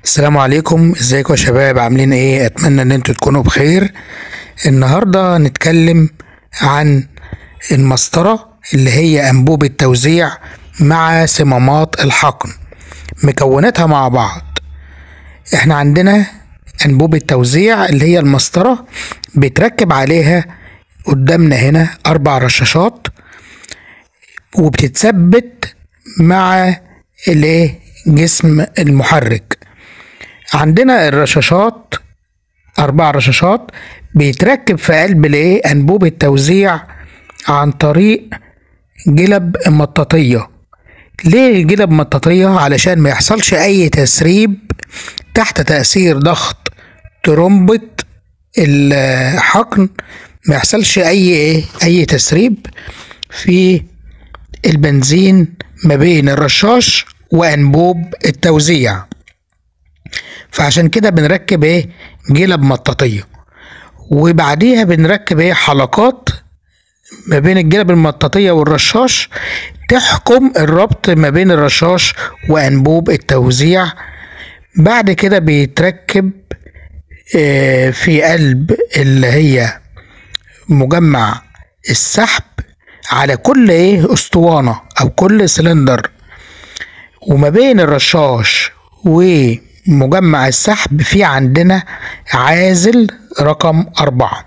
السلام عليكم ازيكم يا شباب عاملين ايه اتمنى ان انتوا تكونوا بخير النهارده نتكلم عن المسطره اللي هي انبوب التوزيع مع صمامات الحقن مكوناتها مع بعض احنا عندنا انبوب التوزيع اللي هي المسطره بيتركب عليها قدامنا هنا اربع رشاشات وبتتثبت مع الايه جسم المحرك عندنا الرشاشات أربع رشاشات بيتركب في قلب الايه أنبوب التوزيع عن طريق جلب مطاطية ليه جلب مطاطية علشان ما يحصلش أي تسريب تحت تأثير ضغط ترمبة الحقن ما يحصلش أي إيه أي تسريب في البنزين ما بين الرشاش وأنبوب التوزيع فعشان كده بنركب ايه جلب مطاطية وبعديها بنركب ايه حلقات ما بين الجلب المطاطية والرشاش تحكم الربط ما بين الرشاش وأنبوب التوزيع بعد كده بيتركب آه، في قلب اللي هي مجمع السحب على كل ايه اسطوانة او كل سلندر وما بين الرشاش ومجمع السحب في عندنا عازل رقم أربعة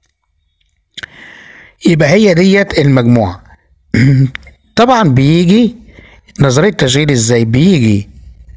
يبقى هي ديت المجموعة طبعا بيجي نظرية تشغيل ازاي بيجي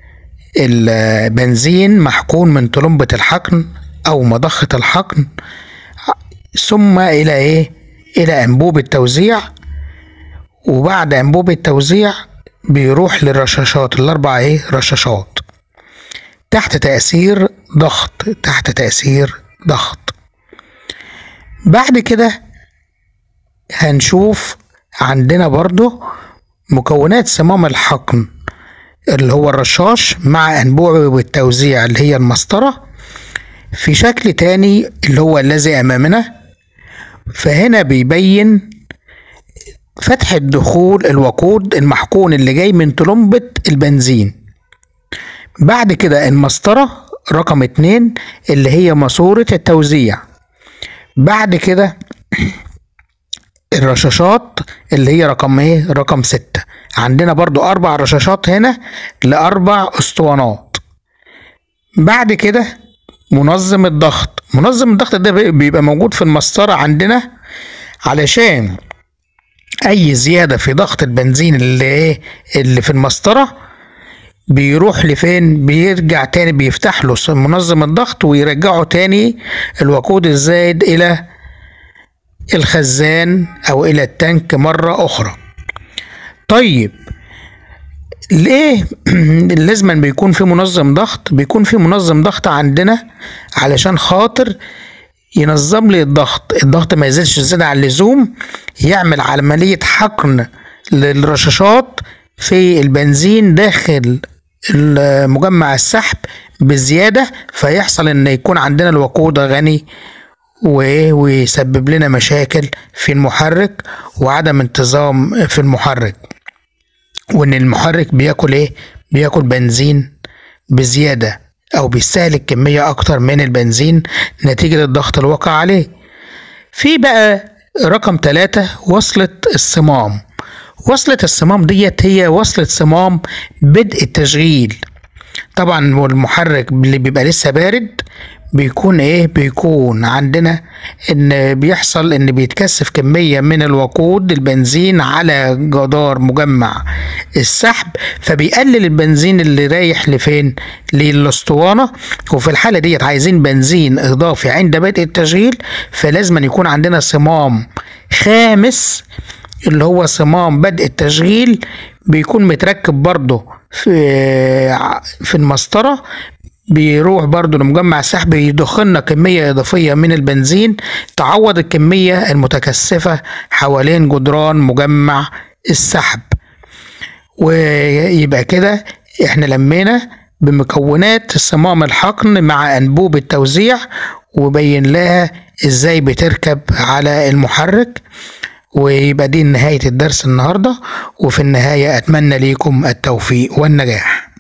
البنزين محقون من طلمبة الحقن أو مضخة الحقن ثم إلى إيه؟ إلى أنبوب التوزيع وبعد أنبوب التوزيع بيروح للرشاشات الأربع إيه؟ رشاشات تحت تأثير ضغط تحت تأثير ضغط بعد كده هنشوف عندنا برضو مكونات صمام الحقن اللي هو الرشاش مع أنبوب التوزيع اللي هي المسطرة في شكل تاني اللي هو الذي أمامنا فهنا بيبين فتحة دخول الوقود المحقون اللي جاي من طلمبة البنزين بعد كده المسطرة رقم اتنين اللي هي ماسورة التوزيع بعد كده الرشاشات اللي هي رقم ايه رقم ستة عندنا برضو اربع رشاشات هنا لاربع اسطوانات بعد كده منظم الضغط منظم الضغط ده بيبقى موجود في المسطرة عندنا علشان اي زيادة في ضغط البنزين اللي ايه اللي في المسطرة بيروح لفين بيرجع تاني بيفتح له منظم الضغط ويرجعه تاني الوقود الزايد الى الخزان او الى التانك مرة اخرى طيب ليه لازم بيكون في منظم ضغط بيكون في منظم ضغط عندنا علشان خاطر ينظم لي الضغط الضغط ما يزيدش زيادة عن اللزوم يعمل عملية حقن للرشاشات في البنزين داخل مجمع السحب بزيادة فيحصل ان يكون عندنا الوقود غني و- ويسبب لنا مشاكل في المحرك وعدم انتظام في المحرك وان المحرك بياكل ايه بياكل بنزين بزيادة او بيستهلك كمية اكتر من البنزين نتيجة الضغط الواقع عليه في بقى رقم ثلاثة وصلة الصمام وصلة الصمام ديت هي وصلة صمام بدء التشغيل طبعا والمحرك اللي بيبقى لسه بارد بيكون ايه بيكون عندنا ان بيحصل ان بيتكثف كمية من الوقود البنزين على جدار مجمع السحب فبيقلل البنزين اللي رايح لفين للاسطوانة وفي الحالة ديت عايزين بنزين اضافي عند بدء التشغيل فلازم يكون عندنا صمام خامس اللي هو صمام بدء التشغيل بيكون متركب برضه في في المسطرة بيروح برضه لمجمع السحب يضخ لنا كمية إضافية من البنزين تعوض الكمية المتكثفة حوالين جدران مجمع السحب ويبقى كده احنا لمينا بمكونات صمام الحقن مع أنبوب التوزيع وبين لها ازاي بتركب على المحرك ويبقى دي نهاية الدرس النهاردة وفي النهاية أتمنى ليكم التوفيق والنجاح